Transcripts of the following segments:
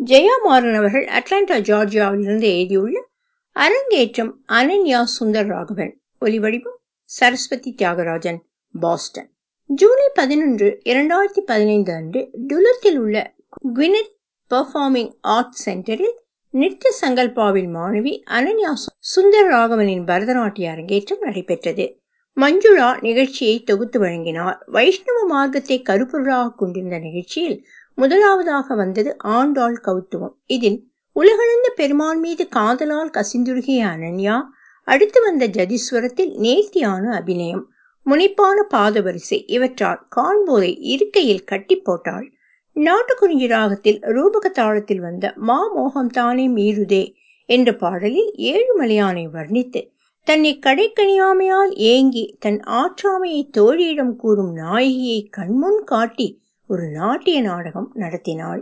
ஜெயா மாறன் அவர்கள் அட்லாண்டா ஜார்ஜியாவிலிருந்து எழுதியுள்ள அரங்கேற்றம் அனன்யா சுந்தர் ராகவன் ஒலிவடிவம் சரஸ்வதி தியாகராஜன் பாஸ்டன் ஜூலை பதினொன்று இரண்டாயிரத்தி பதினைந்து அன்று டுலத்தில் உள்ள குவினத் பெர்ஃபார்மிங் ஆர்ட் சென்டரில் நித்ய சங்கல்பாவின் மாணவி அனன்யா சுந்தர் ராகவனின் பரதநாட்டிய அரங்கேற்றம் நடைபெற்றது மஞ்சுளா நிகழ்ச்சியை தொகுத்து வழங்கினார் வைஷ்ணவ மார்க்கத்தை கருப்பொருளாக கொண்டிருந்த நிகழ்ச்சியில் முதலாவதாக வந்தது ஆண்டாள் கௌத்துவம் இதில் உலகளந்த பெருமான் மீது காதலால் கசிந்துருகிய அனன்யா அடுத்து வந்த ஜதீஸ்வரத்தில் நேர்த்தியான அபிநயம் முனைப்பான பாதவரிசை இவற்றால் காண்போரை இருக்கையில் கட்டி போட்டாள் நாட்டுக்குறிஞ்சி ராகத்தில் ரூபக தாளத்தில் வந்த மா மோகம் தானே மீறுதே என்ற பாடலில் ஏழுமலையானை வர்ணித்து தன்னை கடைக்கணியாமையால் ஏங்கி தன் ஆற்றாமையை தோழியிடம் கூறும் நாயகியை கண்முன் காட்டி ஒரு நாட்டிய நாடகம் நடத்தினாள்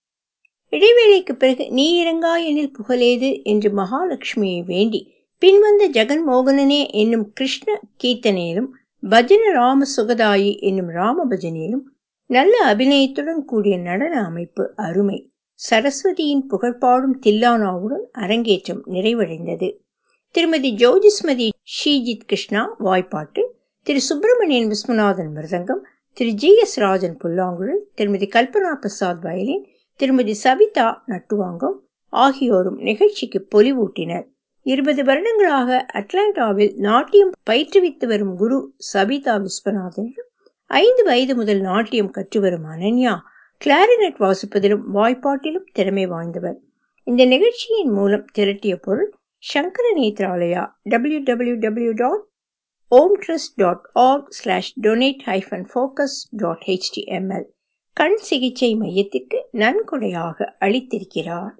இடைவேளைக்கு பிறகு நீ இறங்கா எனில் புகழேது என்று மகாலட்சுமியை வேண்டி பின்வந்த ஜெகன் மோகனனே என்னும் கிருஷ்ண கீர்த்தனையிலும் பஜன ராம சுகதாயி என்னும் ராம பஜனையிலும் நல்ல அபிநயத்துடன் கூடிய நடன அமைப்பு அருமை சரஸ்வதியின் புகழ்பாடும் தில்லானாவுடன் அரங்கேற்றம் நிறைவடைந்தது திருமதி ஜோதிஸ்மதி ஷீஜித் கிருஷ்ணா வாய்ப்பாட்டு திரு சுப்பிரமணியன் விஸ்வநாதன் மிருதங்கம் திரு ஜி எஸ் ராஜன் புல்லாங்குழல் திருமதி கல்பனா பிரசாத் வயலின் திருமதி சபிதா நட்டுவாங்கம் ஆகியோரும் நிகழ்ச்சிக்கு பொலிவூட்டினர் இருபது வருடங்களாக அட்லாண்டாவில் நாட்டியம் பயிற்றுவித்து வரும் குரு சபிதா விஸ்வநாதனிடம் ஐந்து வயது முதல் நாட்டியம் கற்று வரும் அனன்யா கிளாரினட் வாசிப்பதிலும் வாய்ப்பாட்டிலும் திறமை வாய்ந்தவர் இந்த நிகழ்ச்சியின் மூலம் திரட்டிய பொருள் Sankara Nethralaya W W W dot om trust dot org slash donate hyphen focus dot HTML கண் சிகிச்சை மையத்திற்கு நன்கொடையாக அளித்திருக்கிறார்